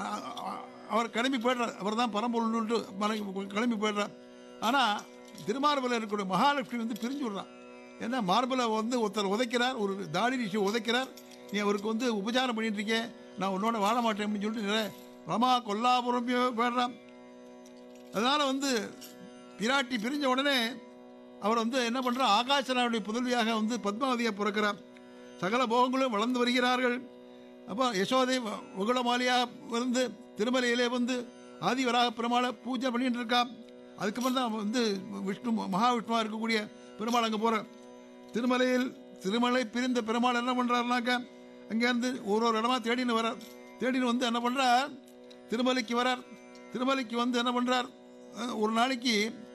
அ- அ- அவர் கிளம்பி போயிடுறார் அவர் தான் பரம்பொருள்னு மலை- கிளம்பி போயிடுறார் ஆனால் திருமார்பல இருக்கக்கூடிய மகாலட்சுமி வந்து பிரிஞ்சு விடுறான் ஏன்னா மார்பலை வந்து ஒருத்தர் உதைக்கிறார் ஒரு தாடி ரிஷி உதைக்கிறார் நீ அவருக்கு வந்து உபச்சாரம் பண்ணிட்டு இருக்கேன் நான் உன்னோட வாழ மாட்டேன் அப்படின்னு சொல்லிட்டு நிறைய ரமா கொல்லாபுரம் போயிடுறான் அதனால வந்து பிராட்டி பிரிஞ்ச உடனே அவர் வந்து என்ன பண்றார் ஆகாசனாவுடைய புதல்வியாக வந்து பத்மாவதியை பிறக்கிறார் சகல போகங்களும் வளர்ந்து வருகிறார்கள் அப்போ யசோதை உகுளமாலியாக வந்து திருமலையிலே வந்து ஆதிவராக பெருமாளை பூஜை பண்ணிட்டு இருக்கா அதுக்கப்புறம் தான் வந்து விஷ்ணு மகாவிஷ்ணுவாக இருக்கக்கூடிய பெருமாள் அங்கே போகிறார் திருமலையில் திருமலை பிரிந்த பெருமாள் என்ன பண்ணுறாருனாக்கா அங்கேருந்து ஒரு ஒரு இடமா தேடின்னு வரார் தேடின்னு வந்து என்ன பண்ணுறார் திருமலைக்கு வரார் திருமலைக்கு வந்து என்ன பண்ணுறார் ஒரு நாளைக்கு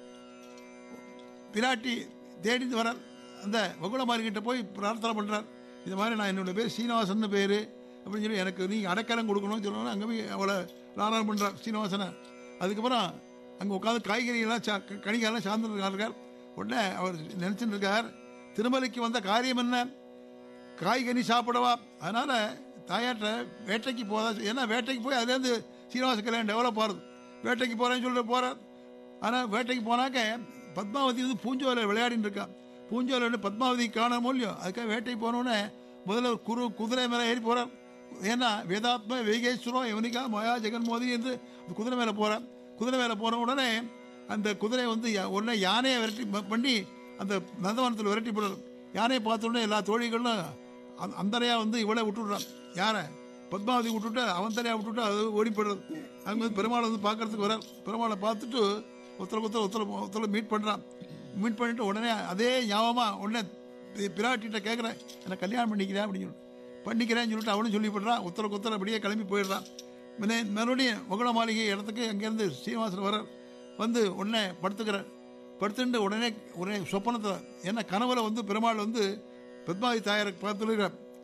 பிராட்டி தேடி வரார் அந்த வகுளமாரிக்கிட்ட போய் பிரார்த்தனை பண்ணுறார் இது மாதிரி நான் என்னோட பேர் சீனிவாசன் பேர் அப்படின்னு சொல்லி எனக்கு நீங்கள் அடைக்கலம் கொடுக்கணும்னு சொல்லணும் அங்கே போய் அவளை லாரணம் பண்ணுறார் சீனிவாசனை அதுக்கப்புறம் அங்கே உட்காந்து காய்கறிகள்லாம் சா கனிகாலாம் சார்ந்துருக்கார் உடனே அவர் நினச்சிட்டு இருக்கார் திருமலைக்கு வந்த காரியம் என்ன காய்கனி சாப்பிடவா அதனால தாயாட்ட வேட்டைக்கு போதா ஏன்னா வேட்டைக்கு போய் அதுலேருந்து சீனிவாச கல்யாணம் டெவலப் ஆகுது வேட்டைக்கு போகிறேன்னு சொல்லிட்டு போகிறார் ஆனால் வேட்டைக்கு போனாக்க பத்மாவதி வந்து பூஞ்சோலை விளையாடின்னு இருக்கா பூஞ்சோலை பத்மாவதி காணாமோ இல்லையோ அதுக்காக வேட்டைக்கு போனோடனே முதல்ல ஒரு குரு குதிரை மேலே ஏறி போகிறார் ஏன்னா வேதாத்ம வேகேஸ்வரம் யவனிகா மயா ஜெகன்மோதி என்று அந்த குதிரை மேலே போகிறார் குதிரை மேலே போன உடனே அந்த குதிரை வந்து யா- உடனே யானையை விரட்டி ப- பண்ணி அந்த நந்தவனத்தில் விரட்டி போடுறார் யானையை பார்த்த உடனே எல்லா தோழிகளும் அந்த- அந்தரையா வந்து இவளை விட்டுடுறான் யாரை பத்மாவதி விட்டுட்டு அவன் தரையா விட்டுட்டு அது ஓடி போயிடுறது அங்கே வந்து பெருமாளை வந்து பார்க்கறதுக்கு வரார் பெருமாளை பார்த்துட்டு ஒருத்தருக்கு ஒருத்தர் ஒருத்தர் ஒருத்தர் மீட் பண்ணுறான் மீட் பண்ணிட்டு உடனே அதே ஞாபகமாக உடனே பி- பிராட்டிகிட்ட கேட்குறேன் என்னை கல்யாணம் பண்ணிக்கிறேன் அப்படின்னு சொல்லி பண்ணிக்கிறேன்னு சொல்லிட்டு அவனும் சொல்லி போடுறான் ஒருத்தருக்கு ஒருத்தர் அப்படியே கிளம்பி போயிடுறான் முன்னே மறுபடியும் முகல மாளிகை இடத்துக்கு அங்கேருந்து சீனிவாசன் வரார் வந்து உடனே படுத்துக்கிறார் படுத்துட்டு உடனே உடனே சொப்பனத்தில் ஏன்னா கனவுல வந்து பெருமாள் வந்து பத்மாவதி தாயாரை பார்த்துருக்கிறார்